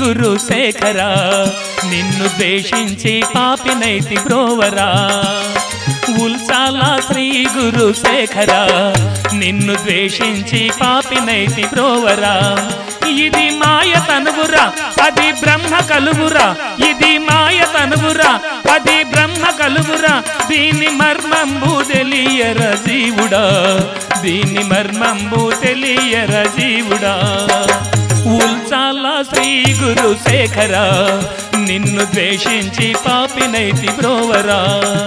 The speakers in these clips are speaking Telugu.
గురు శేఖరా నిన్ను ద్వేషించి పాపినైతి బ్రోవరా ఉల్సాల శ్రీ గురు శేఖరా నిన్ను ద్వేషించి పాపినైతి బ్రోవరా ఇది మాయ తనువురా అది బ్రహ్మ కలువురా ఇది మాయ తనువురా అది బ్రహ్మ కలువురా దీని మర్మంబు తెలియర జీవుడా దీని మర్మంబు తెలియర జీవుడా ఉల్చాల శ్రీ గురు శేఖరా నిన్ను ద్వేషించి పాపినైతి బ్రోవరా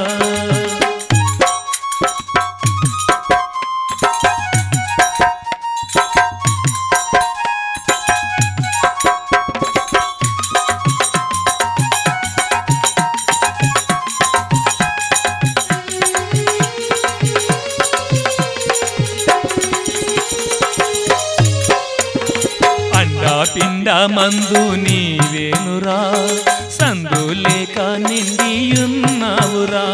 అండా పిండ మందు నీవేనురా సందు లేక నిండియున్నావురా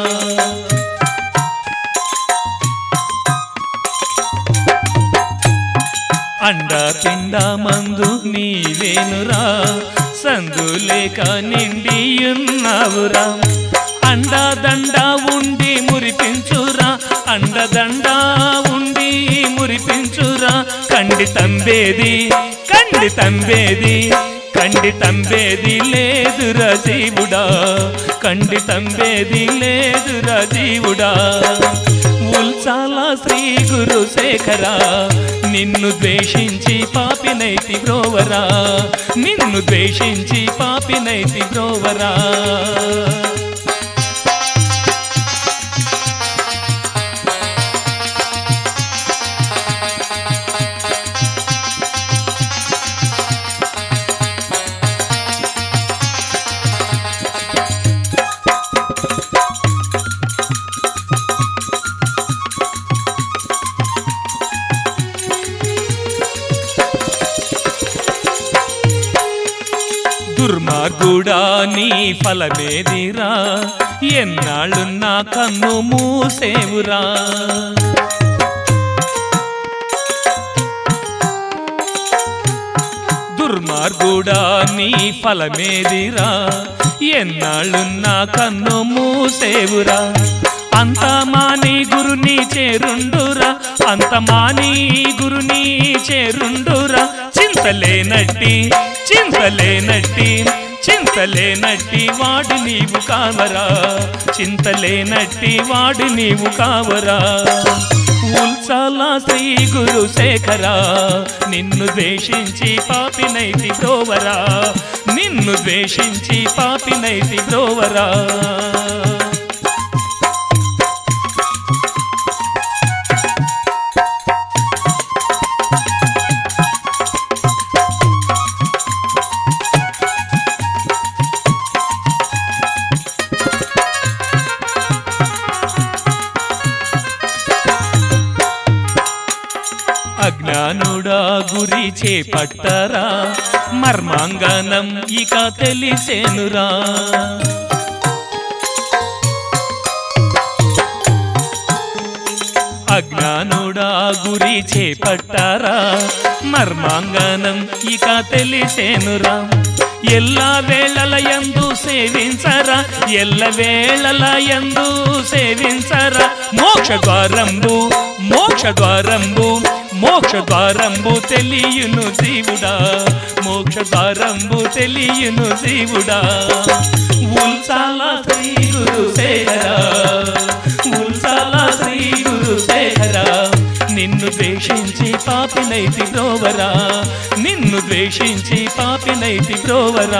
అండ పిండ మందు నీవేనురా సందు లేక నిండియున్నావురా అండదండ ఉండి మురిపించురా అండదండ ఉండి మురిపించురా కండి తంబేది కండి తంబేది కండి తంబేది లేదురా జీవుడా కండి తంబేది లేదురా జీవుడా ఉల్చాల శ్రీ గురు శేఖరా నిన్ను ద్వేషించి పాపినైతి బ్రోవరా నిన్ను ద్వేషించి పాపినైతి బ్రోవరా దుర్మార్గుడా నీ ఫలమేదిరా ఎన్నాళ్ళు నా కన్ను మూసేవురా దుర్మార్గుడా నీ ఫలమేదిరా ఎన్నాళ్ళు నా కన్ను మూసేవురా అంత మాని గురుని చేరుండురా అంత మాని గురుని చేరుండురా చింతలేనట్టి చింతలేనట్టి చింతలేనట్టి వాడు నీవు కావరా చింతలేనట్టి వాడు నీవు కావరా ఉల్సాల శ్రీ గురు శేఖరా నిన్ను ద్వేషించి పాపినైతి బ్రోవరా నిన్ను ద్వేషించి పాపినైతి బ్రోవరా అజ్ఞానుడా గురి చేపట్టరా మర్మాంగనం ఇక తెలిసేనురా అజ్ఞానుడా గురి చేపట్టారా మర్మాంగనం ఇక తెలిసేనురా ఎల్ల వేళల యందు సేవించరా ఎల్ల వేళల యందు సేవించరా మోక్ష ద్వారంబు మోక్ష ద్వారంబు మోక్ష ద్వారంబు తెలియును జీవుడా మోక్ష ద్వారంబు తెలియును జీవుడా ఉల్సాల శ్రీ గురు శేఖరా ఉల్సాల శ్రీ గురు శేఖరా నిన్ను ద్వేషించి పాపినైతి బ్రోవరా నిన్ను ద్వేషించి పాపినైతి బ్రోవరా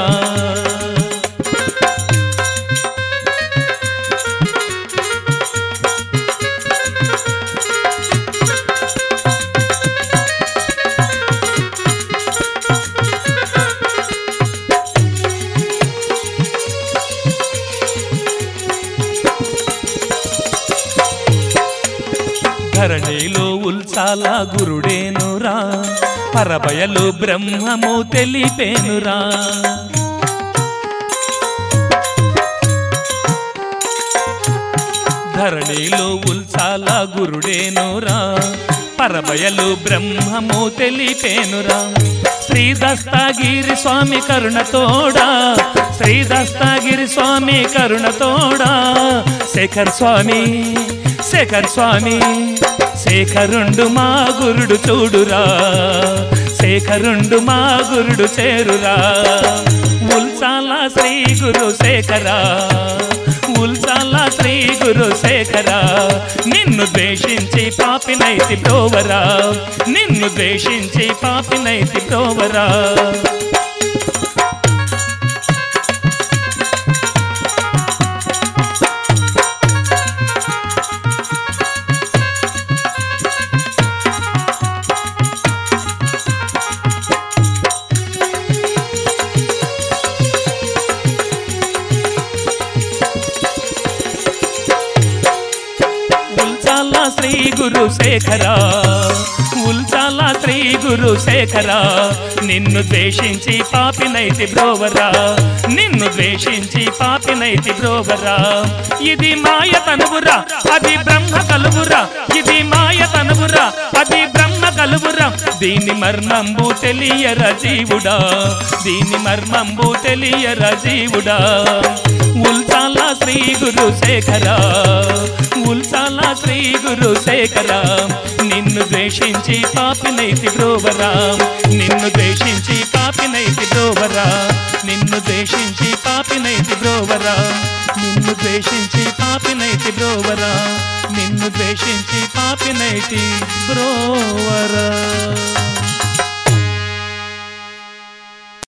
ధరణిలో ఉల్సాల గురుడేనురా పరబయలు బ్రహ్మము తెలిపేనురా ధరణిలో ఉల్సాల గురుడేనురా పరబయలు బ్రహ్మము తెలిపేనురా శ్రీ దస్తాగిరి స్వామి కరుణతోడా శ్రీ దస్తాగిరి స్వామి కరుణతోడా శేఖర్ స్వామి శేఖర్ స్వామి శేఖరుండు మా గురుడు చూడురా శేఖరుండు మా గురుడు చేరురా ఉల్సాల శ్రీ గురు శేఖరా ఉల్సాల శ్రీ గురు శేఖరా నిన్ను ద్వేషించి పాపినైతి ప్రోవరా నిన్ను ద్వేషించి పాపినైతి ప్రోవరా ఉల్చాల శ్రీ గురు శేఖరా ఉల్చాల శ్రీ గురు శేఖరా నిన్ను ద్వేషించి పాపినైతి బ్రోవరా నిన్ను ద్వేషించి పాపినైతి బ్రోవరా ఇది మాయ తనువురా అది బ్రహ్మ కలువురా ఇది మాయ తనువురా అది బ్రహ్మ కలువురా దీని మర్మంబు తెలియర జీవుడా దీని మర్మంబు తెలియర జీవుడా ఉల్చాల శ్రీ గురు శేఖరా ఉల్చాల శ్రీ గురు శేఖరా నిన్ను ద్వేషించి పాపినైతి బ్రోవరా నిన్ను ద్వేషించి పాపినైతి బ్రోవరా నిన్ను ద్వేషించి పాపినైతి బ్రోవరా నిన్ను ద్వేషించి పాపినైతి బ్రోవరా నిన్ను ద్వేషించి పాపినైతి బ్రోవరా